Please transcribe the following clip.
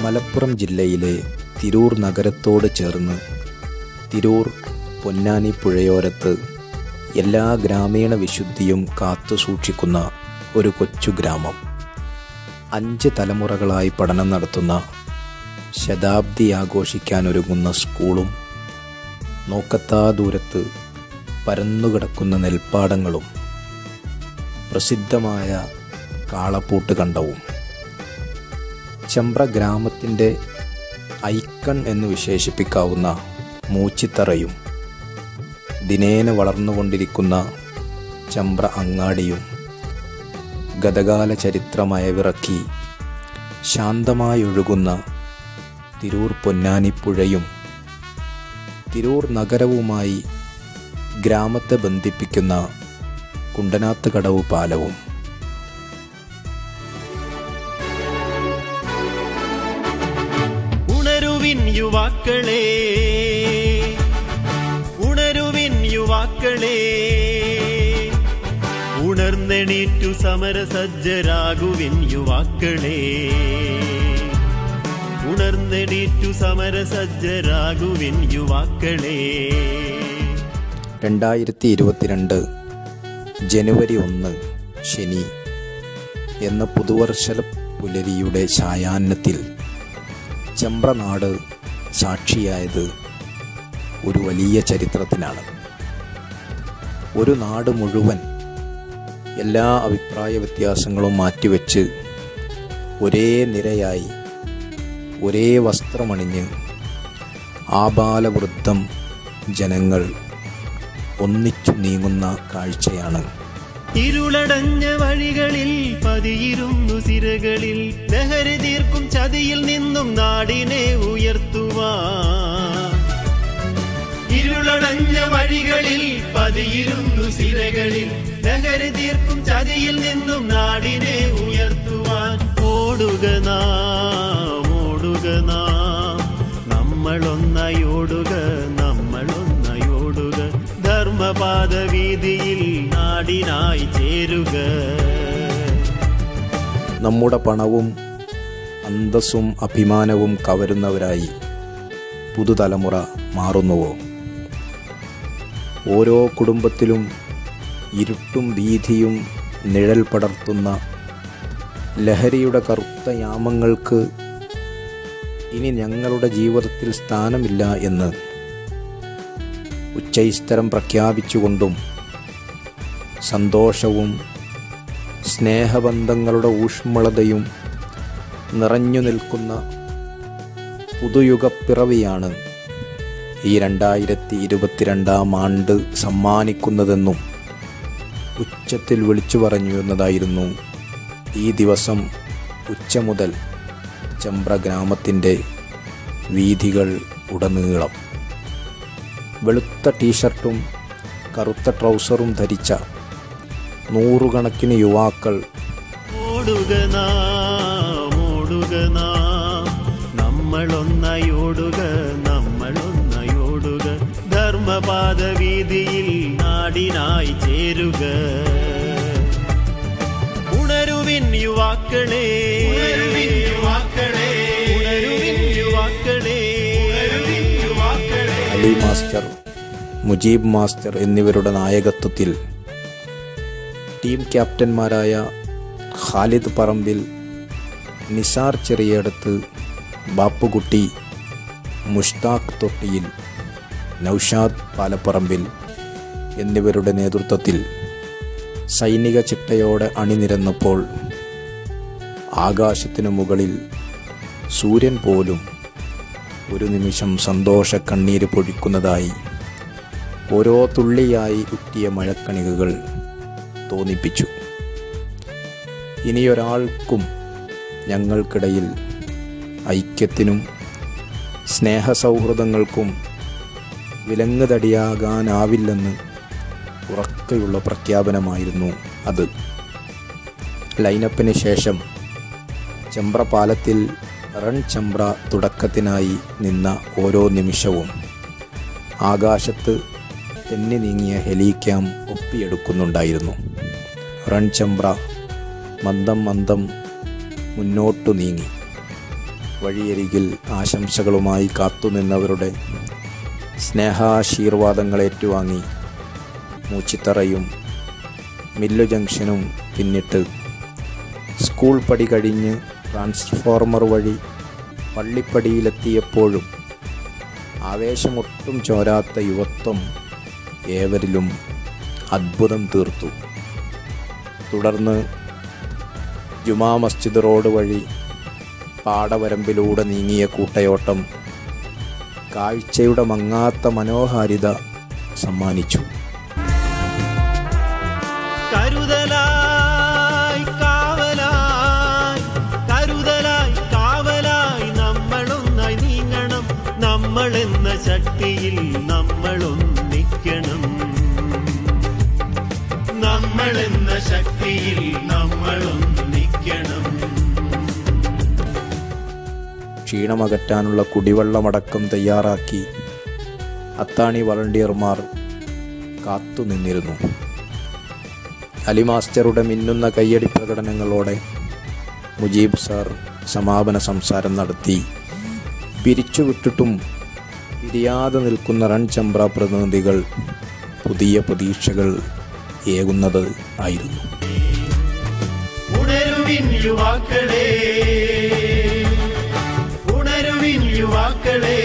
മലപ്പുറം ജില്ലയിലെ തിരൂർ നഗരത്തോട് ചേർന്ന് തിരൂർ പൊന്നാനി പുഴയോരത്ത് എല്ലാ ഗ്രാമീണ വിശുദ്ധിയും കാത്തു സൂക്ഷിക്കുന്ന ഒരു കൊച്ചു ഗ്രാമം അഞ്ച് തലമുറകളായി പഠനം നടത്തുന്ന ശതാബ്ദി ആഘോഷിക്കാനൊരുങ്ങുന്ന സ്കൂളും നോക്കത്താ ദൂരത്ത് പരന്നുകിടക്കുന്ന നെൽപ്പാടങ്ങളും പ്രസിദ്ധമായ കാളപ്പൂട്ട് കണ്ടവും ചമ്പ്ര ഗ്രാമത്തിൻ്റെ ഐക്കൺ എന്ന് വിശേഷിപ്പിക്കാവുന്ന മൂച്ചിത്തറയും ദിനേന വളർന്നുകൊണ്ടിരിക്കുന്ന ചമ്പ്ര അങ്ങാടിയും ഗതകാല ചരിത്രമയവിറക്കി ശാന്തമായൊഴുകുന്ന തിരൂർ പൊന്നാനിപ്പുഴയും തിരൂർ നഗരവുമായി ഗ്രാമത്തെ ബന്ധിപ്പിക്കുന്ന കുണ്ടനാത്ത് കടവ് പാലവും ഉണരുവിൻ യുവാക്കളെ ഉണരുവിൻ യുവാക്കളെ ഉണർന്നെണീറ്റു സമരസജ്ജരാകുവിൻ യുവാക്കളെ ഉണർന്നെണീറ്റു സമരസജ്ജരാകുവിൻ യുവാക്കളെ രണ്ടായിരത്തി ഇരുപത്തിരണ്ട് ജനുവരി ഒന്ന് ശനി എന്ന പുതുവർഷ പുലരിയുടെ ഛായാന്നത്തിൽ ചെമ്പ്രനാട് സാക്ഷിയായത് ഒരു വലിയ ചരിത്രത്തിനാണ് ഒരു നാട് മുഴുവൻ എല്ലാ അഭിപ്രായ വ്യത്യാസങ്ങളും മാറ്റിവെച്ച് ഒരേ നിരയായി ഒരേ വസ്ത്രമണിഞ്ഞ് ആബാലവൃദ്ധം ജനങ്ങൾ ഒന്നിച്ചു നീങ്ങുന്ന കാഴ്ചയാണ് ഇരുളടഞ്ഞ വഴികളിൽ പതിയിരുന്നു സിരകളിൽ ലഹരി തീർക്കും ചതിയിൽ നിന്നും നാടിനെ ഉയർത്തുവാൻ ഇരുളടഞ്ഞ വഴികളിൽ പതിയിരുന്നു സിരകളിൽ ലഹരി തീർക്കും ചതിയിൽ നിന്നും നാടിനെ ഉയർത്തുവാൻ ഓടുക നാം ഓടുക നാം നമ്മളൊന്നായോടുക നമ്മളൊന്നായോടുക ധർമ്മപാത വീതിയിൽ നാടിനായി ചേരുക നമ്മുടെ പണവും അന്തസ്സും അഭിമാനവും കവരുന്നവരായി പുതുതലമുറ മാറുന്നുവോ ഓരോ കുടുംബത്തിലും ഇരുട്ടും ഭീതിയും നിഴൽ പടർത്തുന്ന ലഹരിയുടെ കറുത്ത യാമങ്ങൾക്ക് ഇനി ഞങ്ങളുടെ ജീവിതത്തിൽ സ്ഥാനമില്ല എന്ന് ഉച്ചൈസ്തരം പ്രഖ്യാപിച്ചുകൊണ്ടും സന്തോഷവും സ്നേഹബന്ധങ്ങളുടെ ഊഷ്മളതയും നിറഞ്ഞു നിൽക്കുന്ന പുതുയുഗപ്പിറവിയാണ് ഈ രണ്ടായിരത്തി ഇരുപത്തിരണ്ടാം ആണ്ട് സമ്മാനിക്കുന്നതെന്നും ഉച്ചത്തിൽ വിളിച്ചു പറഞ്ഞു എന്നതായിരുന്നു ഈ ദിവസം ഉച്ച മുതൽ ചമ്പ്ര ഗ്രാമത്തിൻ്റെ വീഥികൾ ഉടനീളം വെളുത്ത ടീഷർട്ടും കറുത്ത ട്രൗസറും ധരിച്ച നൂറുകണക്കിന് യുവാക്കൾ ഓടുക നാം ഓടുക നാം നമ്മളൊന്നായോടുക നമ്മളൊന്നായോടുക ധർമ്മപാത വീതിയിൽ നാടിനായി ചേരുക ഉണരുവിൻ യുവാക്കളെ ഉണരുവിൻ യുവാക്കളെ ഉണരുവിൻ യുവാക്കളെ ഉണരുവിൻ യുവാക്കളെ അലി മാസ്റ്റർ മുജീബ് മാസ്റ്റർ എന്നിവരുടെ നായകത്വത്തിൽ ടീം ക്യാപ്റ്റന്മാരായ ഖാലിദ് പറമ്പിൽ നിസാർ ചെറിയടത്ത് ബാപ്പുകുട്ടി മുഷ്താഖ് തൊട്ടിയിൽ നൌഷാദ് പാലപ്പറമ്പിൽ എന്നിവരുടെ നേതൃത്വത്തിൽ സൈനിക ചിട്ടയോടെ അണിനിരന്നപ്പോൾ ആകാശത്തിനു മുകളിൽ സൂര്യൻ പോലും ഒരു നിമിഷം സന്തോഷ കണ്ണീര് പൊഴിക്കുന്നതായി ഓരോ തുള്ളിയായി ഉറ്റിയ മഴക്കണികകൾ തോന്നിപ്പിച്ചു ഇനിയൊരാൾക്കും ഞങ്ങൾക്കിടയിൽ ഐക്യത്തിനും സ്നേഹസൗഹൃദങ്ങൾക്കും വിലങ്ങുതടിയാകാനാവില്ലെന്ന് ഉറക്കെയുള്ള പ്രഖ്യാപനമായിരുന്നു അത് ലൈനപ്പിന് ശേഷം ചെമ്പ്ര പാലത്തിൽ റൺ ചെമ്പ്ര തുടക്കത്തിനായി നിന്ന ഓരോ നിമിഷവും ആകാശത്ത് തെന്നി നീങ്ങിയ ഹെലിക്യാം ഒപ്പിയെടുക്കുന്നുണ്ടായിരുന്നു റൺ ചെമ്പ്ര മന്ദം മന്ദം മുന്നോട്ടു നീങ്ങി വഴിയരികിൽ ആശംസകളുമായി കാത്തുനിന്നവരുടെ സ്നേഹാശീർവാദങ്ങൾ ഏറ്റുവാങ്ങി മൂച്ചിത്തറയും മില്ലു ജംഗ്ഷനും പിന്നിട്ട് സ്കൂൾ പടി കഴിഞ്ഞ് ട്രാൻസ്ഫോർമർ വഴി പള്ളിപ്പടിയിലെത്തിയപ്പോഴും ആവേശമൊട്ടും ചോരാത്ത യുവത്വം ഏവരിലും അത്ഭുതം തീർത്തു തുടർന്ന് ജുമാ മസ്ജിദ് റോഡ് വഴി പാടവരമ്പിലൂടെ നീങ്ങിയ കൂട്ടയോട്ടം കാഴ്ചയുടെ മങ്ങാത്ത മനോഹാരിത സമ്മാനിച്ചു കരുതലായി കാവലായി കരുതലായി കാവലായി നമ്മളൊന്നായി നീങ്ങണം നമ്മളെന്ന ശക്തിയിൽ നമ്മളൊന്നിക്കണം നമ്മളെന്ന ശക്തിയിൽ നമ്മളൊന്നിക്കണം ക്ഷീണമകറ്റാനുള്ള കുടിവെള്ളമടക്കം തയ്യാറാക്കി അത്താണി വളണ്ടിയർമാർ കാത്തുനിന്നിരുന്നു അലി മാസ്റ്ററുടെ മിന്നുന്ന കയ്യടി പ്രകടനങ്ങളോടെ മുജീബ് സാർ സമാപന സംസാരം നടത്തി പിരിച്ചുവിട്ടിട്ടും പിരിയാതെ നിൽക്കുന്ന റൺചമ്പ്ര പ്രതിനിധികൾ പുതിയ പ്രതീക്ഷകൾ ഏകുന്നത് ആയിരുന്നു ഉണരുവിൻ യുവാക്കളെ ഉണരുവിൻ യുവാക്കളെ